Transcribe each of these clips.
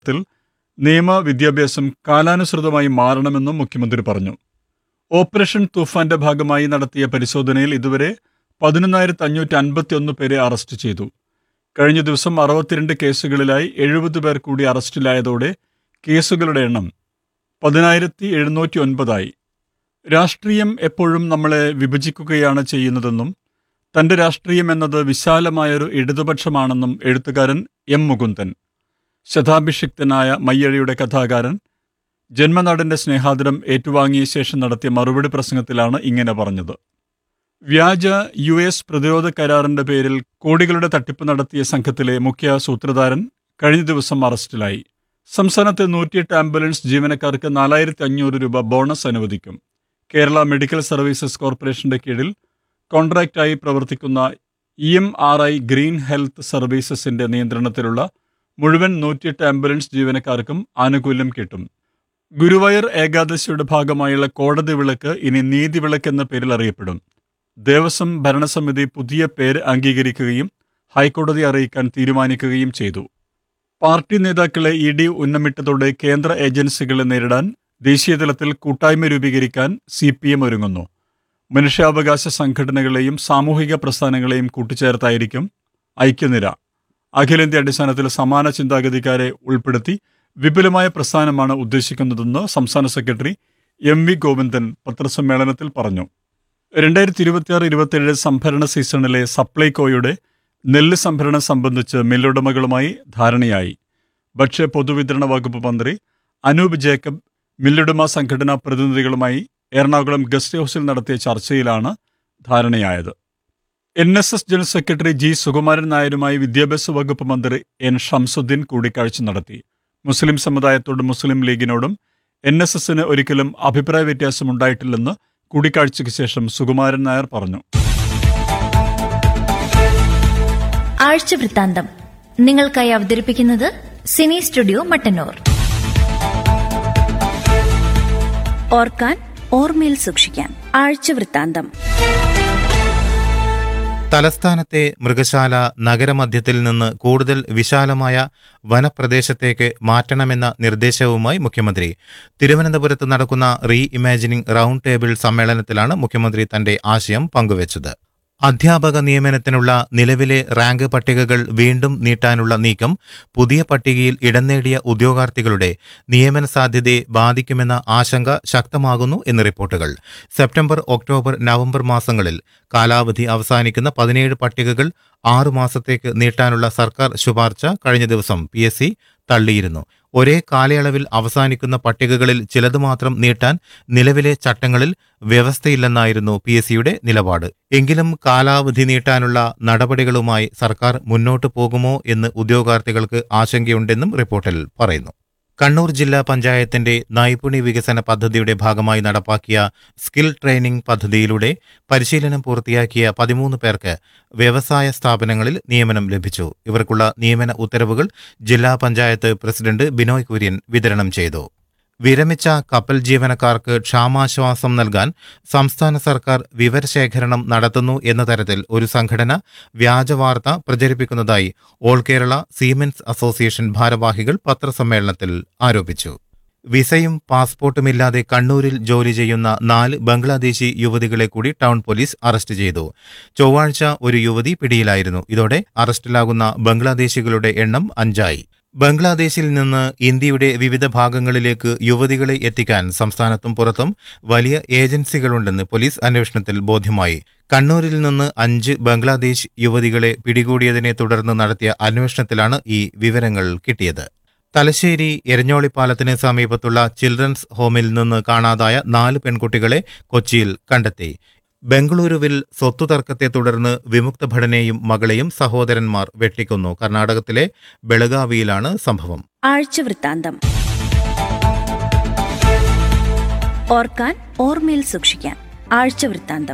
ത്തിൽ നിയമ വിദ്യാഭ്യാസം കാലാനുസൃതമായി മാറണമെന്നും മുഖ്യമന്ത്രി പറഞ്ഞു ഓപ്പറേഷൻ തൂഫാന്റെ ഭാഗമായി നടത്തിയ പരിശോധനയിൽ ഇതുവരെ പതിനൊന്നായിരത്തി അഞ്ഞൂറ്റി അൻപത്തി ഒന്ന് പേരെ അറസ്റ്റ് ചെയ്തു കഴിഞ്ഞ ദിവസം അറുപത്തിരണ്ട് കേസുകളിലായി എഴുപത് പേർ കൂടി അറസ്റ്റിലായതോടെ കേസുകളുടെ എണ്ണം പതിനായിരത്തി എഴുന്നൂറ്റി ഒൻപതായി രാഷ്ട്രീയം എപ്പോഴും നമ്മളെ വിഭജിക്കുകയാണ് ചെയ്യുന്നതെന്നും തന്റെ രാഷ്ട്രീയം എന്നത് വിശാലമായൊരു ഇടതുപക്ഷമാണെന്നും എഴുത്തുകാരൻ എം മുകുന്ദൻ ശതാഭിഷിക്തനായ മയ്യഴിയുടെ കഥാകാരൻ ജന്മനാടിന്റെ സ്നേഹാദരം ഏറ്റുവാങ്ങിയ ശേഷം നടത്തിയ മറുപടി പ്രസംഗത്തിലാണ് ഇങ്ങനെ പറഞ്ഞത് വ്യാജ യു എസ് പ്രതിരോധ കരാറിന്റെ പേരിൽ കോടികളുടെ തട്ടിപ്പ് നടത്തിയ സംഘത്തിലെ മുഖ്യ സൂത്രധാരൻ കഴിഞ്ഞ ദിവസം അറസ്റ്റിലായി സംസ്ഥാനത്തെ നൂറ്റിയെട്ട് ആംബുലൻസ് ജീവനക്കാർക്ക് നാലായിരത്തി അഞ്ഞൂറ് രൂപ ബോണസ് അനുവദിക്കും കേരള മെഡിക്കൽ സർവീസസ് കോർപ്പറേഷന്റെ കീഴിൽ കോൺട്രാക്റ്റായി പ്രവർത്തിക്കുന്ന E M R I green health സർവീസസിന്റെ നിയന്ത്രണത്തിലുള്ള മുഴുവൻ നൂറ്റിയെട്ട് ആംബുലൻസ് ജീവനക്കാർക്കും ആനുകൂല്യം കിട്ടും ഗുരുവായൂർ ഏകാദശിയുടെ ഭാഗമായുള്ള കോടതി വിളക്ക് ഇനി നീതി വിളക്ക് എന്ന പേരിൽ അറിയപ്പെടും ദേവസ്വം ഭരണസമിതി പുതിയ പേര് അംഗീകരിക്കുകയും ഹൈക്കോടതി അറിയിക്കാൻ തീരുമാനിക്കുകയും ചെയ്തു പാർട്ടി നേതാക്കളെ ഇ ഡി ഉന്നമിട്ടതോടെ കേന്ദ്ര ഏജൻസികളെ നേരിടാൻ ദേശീയതലത്തിൽ കൂട്ടായ്മ രൂപീകരിക്കാൻ സി പി എം ഒരുങ്ങുന്നു മനുഷ്യാവകാശ സംഘടനകളെയും സാമൂഹിക പ്രസ്ഥാനങ്ങളെയും കൂട്ടിച്ചേർത്തായിരിക്കും ഐക്യനിര അഖിലേന്ത്യാ അടിസ്ഥാനത്തിൽ സമാന ചിന്താഗതിക്കാരെ ഉൾപ്പെടുത്തി വിപുലമായ പ്രസ്ഥാനമാണ് ഉദ്ദേശിക്കുന്നതെന്ന് സംസ്ഥാന സെക്രട്ടറി എം വി ഗോവിന്ദൻ പത്രസമ്മേളനത്തിൽ പറഞ്ഞു രണ്ടായിരത്തി ഇരുപത്തിയാറ് ഇരുപത്തിയേഴ് സംഭരണ സീസണിലെ സപ്ലൈകോയുടെ നെല്ല് സംഭരണം സംബന്ധിച്ച് മില്ലുടമകളുമായി ധാരണയായി ഭക്ഷ്യ പൊതുവിതരണ വകുപ്പ് മന്ത്രി അനൂപ് ജേക്കബ് മില്ലുടമ സംഘടനാ പ്രതിനിധികളുമായി എറണാകുളം ഗസ്റ്റ് ഹൗസിൽ നടത്തിയ ചർച്ചയിലാണ് ധാരണയായത് N S S general secretary G Sukumaran നായരുമായി വിദ്യാഭ്യാസ വകുപ്പ് മന്ത്രി എൻ ഷംസുദ്ദീൻ കൂടിക്കാഴ്ച നടത്തി മുസ്ലിം സമുദായത്തോടും മുസ്ലിം ലീഗിനോടും എൻ എസ് എസിന് ഒരിക്കലും അഭിപ്രായ വ്യത്യാസമുണ്ടായിട്ടില്ലെന്ന് കൂടിക്കാഴ്ചയ്ക്ക് ശേഷം സുകുമാരൻ നായർ പറഞ്ഞു ആഴ്ച വൃത്താന്തം നിങ്ങൾക്കായി അവതരിപ്പിക്കുന്നത് സിനി സ്റ്റുഡിയോ മട്ടന്നൂർ ഓർക്കാൻ ഓർമ്മയിൽ സൂക്ഷിക്കാൻ ആഴ്ച വൃത്താന്തം തലസ്ഥാനത്തെ മൃഗശാല നഗരമധ്യത്തിൽ നിന്ന് കൂടുതൽ വിശാലമായ വനപ്രദേശത്തേക്ക് മാറ്റണമെന്ന നിർദ്ദേശവുമായി മുഖ്യമന്ത്രി തിരുവനന്തപുരത്ത് നടക്കുന്ന റീ ഇമാജിനിംഗ് റൗണ്ട് ടേബിൾ സമ്മേളനത്തിലാണ് മുഖ്യമന്ത്രി തന്റെ ആശയം പങ്കുവച്ചത് അധ്യാപക നിയമനത്തിനുള്ള നിലവിലെ റാങ്ക് പട്ടികകൾ വീണ്ടും നീട്ടാനുള്ള നീക്കം പുതിയ പട്ടികയിൽ ഇടം നേടിയ ഉദ്യോഗാർത്ഥികളുടെ നിയമന സാധ്യതയെ ബാധിക്കുമെന്ന ആശങ്ക ശക്തമാകുന്നു എന്ന് റിപ്പോർട്ടുകൾ സെപ്റ്റംബർ ഒക്ടോബർ നവംബർ മാസങ്ങളിൽ കാലാവധി അവസാനിക്കുന്ന പതിനേഴ് പട്ടികകൾ ആറു മാസത്തേക്ക് നീട്ടാനുള്ള സർക്കാർ ശുപാർശ കഴിഞ്ഞ ദിവസം പി എസ് സി തള്ളിയിരുന്നു ഒരേ കാലയളവിൽ അവസാനിക്കുന്ന പട്ടികകളിൽ ചിലത് മാത്രം നീട്ടാൻ നിലവിലെ ചട്ടങ്ങളിൽ വ്യവസ്ഥയില്ലെന്നായിരുന്നു പി എസ് സിയുടെ നിലപാട് എങ്കിലും കാലാവധി നീട്ടാനുള്ള നടപടികളുമായി സർക്കാർ മുന്നോട്ടു പോകുമോ എന്ന് ഉദ്യോഗാർത്ഥികൾക്ക് ആശങ്കയുണ്ടെന്നും റിപ്പോർട്ടിൽ പറയുന്നു കണ്ണൂർ ജില്ലാ പഞ്ചായത്തിന്റെ നൈപുണി വികസന പദ്ധതിയുടെ ഭാഗമായി നടപ്പാക്കിയ സ്കിൽ ട്രെയിനിംഗ് പദ്ധതിയിലൂടെ പരിശീലനം പൂർത്തിയാക്കിയ പതിമൂന്ന് പേർക്ക് വ്യവസായ സ്ഥാപനങ്ങളിൽ നിയമനം ലഭിച്ചു ഇവർക്കുള്ള നിയമന ഉത്തരവുകൾ ജില്ലാ പഞ്ചായത്ത് പ്രസിഡന്റ് ബിനോയ് കുര്യൻ വിതരണം ചെയ്തു വിരമിച്ച കപ്പൽ ജീവനക്കാർക്ക് ക്ഷാമാശ്വാസം നൽകാൻ സംസ്ഥാന സർക്കാർ വിവരശേഖരണം നടത്തുന്നു എന്ന തരത്തിൽ ഒരു സംഘടന വ്യാജവാർത്ത പ്രചരിപ്പിക്കുന്നതായി ഓൾ കേരള സീമെൻസ് അസോസിയേഷൻ ഭാരവാഹികൾ പത്രസമ്മേളനത്തിൽ ആരോപിച്ചു വിസയും പാസ്പോർട്ടുമില്ലാതെ കണ്ണൂരിൽ ജോലി ചെയ്യുന്ന നാല് ബംഗ്ലാദേശി യുവതികളെ കൂടി ടൗൺ പോലീസ് അറസ്റ്റ് ചെയ്തു ചൊവ്വാഴ്ച ഒരു യുവതി പിടിയിലായിരുന്നു ഇതോടെ അറസ്റ്റിലാകുന്ന ബംഗ്ലാദേശികളുടെ എണ്ണം അഞ്ചായി ബംഗ്ലാദേശിൽ നിന്ന് ഇന്ത്യയുടെ വിവിധ ഭാഗങ്ങളിലേക്ക് യുവതികളെ എത്തിക്കാൻ സംസ്ഥാനത്തും പുറത്തും വലിയ ഏജൻസികളുണ്ടെന്ന് പോലീസ് അന്വേഷണത്തിൽ ബോധ്യമായി കണ്ണൂരിൽ നിന്ന് അഞ്ച് ബംഗ്ലാദേശ് യുവതികളെ പിടികൂടിയതിനെ തുടർന്ന് നടത്തിയ അന്വേഷണത്തിലാണ് ഈ വിവരങ്ങൾ കിട്ടിയത് തലശ്ശേരി എരഞ്ഞോളിപ്പാലത്തിന് സമീപത്തുള്ള ചിൽഡ്രൻസ് ഹോമിൽ നിന്ന് കാണാതായ നാല് പെൺകുട്ടികളെ കൊച്ചിയിൽ കണ്ടെത്തി ബംഗളൂരുവിൽ സ്വത്തു തർക്കത്തെ തുടർന്ന് വിമുക്ത ഭടനെയും മകളെയും സഹോദരന്മാർ വെട്ടിക്കൊന്നു കർണാടകത്തിലെ ബെളഗാവിയിലാണ് സംഭവം ആഴ്ച വൃത്താന്തം ഓർക്കാൻ ഓർമ്മയിൽ സൂക്ഷിക്കാൻ ആഴ്ച വൃത്താന്തം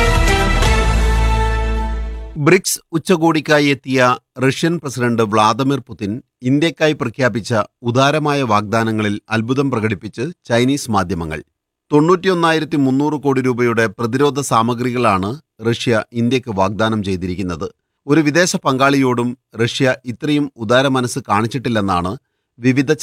ബ്രിക്സ് ഉച്ചകോടിക്കായി എത്തിയ റഷ്യൻ പ്രസിഡന്റ് വ്ളാദിമിർ പുതിൻ ഇന്ത്യക്കായി പ്രഖ്യാപിച്ച ഉദാരമായ വാഗ്ദാനങ്ങളിൽ അത്ഭുതം പ്രകടിപ്പിച്ച് ചൈനീസ് മാധ്യമങ്ങൾ തൊണ്ണൂറ്റിയൊന്നായിരത്തി മുന്നൂറ് കോടി രൂപയുടെ പ്രതിരോധ സാമഗ്രികളാണ് റഷ്യ ഇന്ത്യക്ക് വാഗ്ദാനം ചെയ്തിരിക്കുന്നത് ഒരു വിദേശ പങ്കാളിയോടും റഷ്യ ഇത്രയും ഉദാര മനസ്സ് കാണിച്ചിട്ടില്ലെന്നാണ് വിവിധ